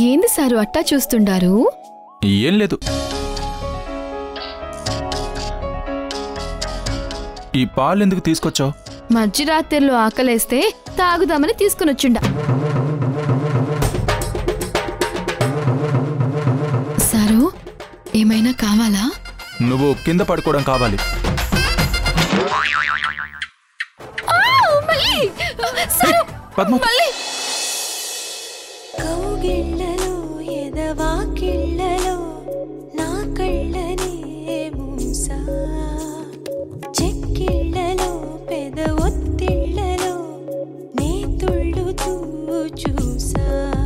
ఏంది సారు అట్టా చూస్తుండారు ఏం లేదు ఈ పాలు ఎందుకు తీసుకొచ్చావు మధ్యరాత్రిలో ఆకలేస్తే తాగుదామని తీసుకునొచ్చుండా సారు ఏమైనా కావాలా నువ్వు కింద పడుకోవడం కావాలి పద్మ కౌగిళ్ళలో ఎదవాకిళ్ళలో నా కళ్ళనే మూసా చెక్కిళ్ళలో పెద ఒత్తిళ్ళలో నే తుళ్ళుతూ చూసా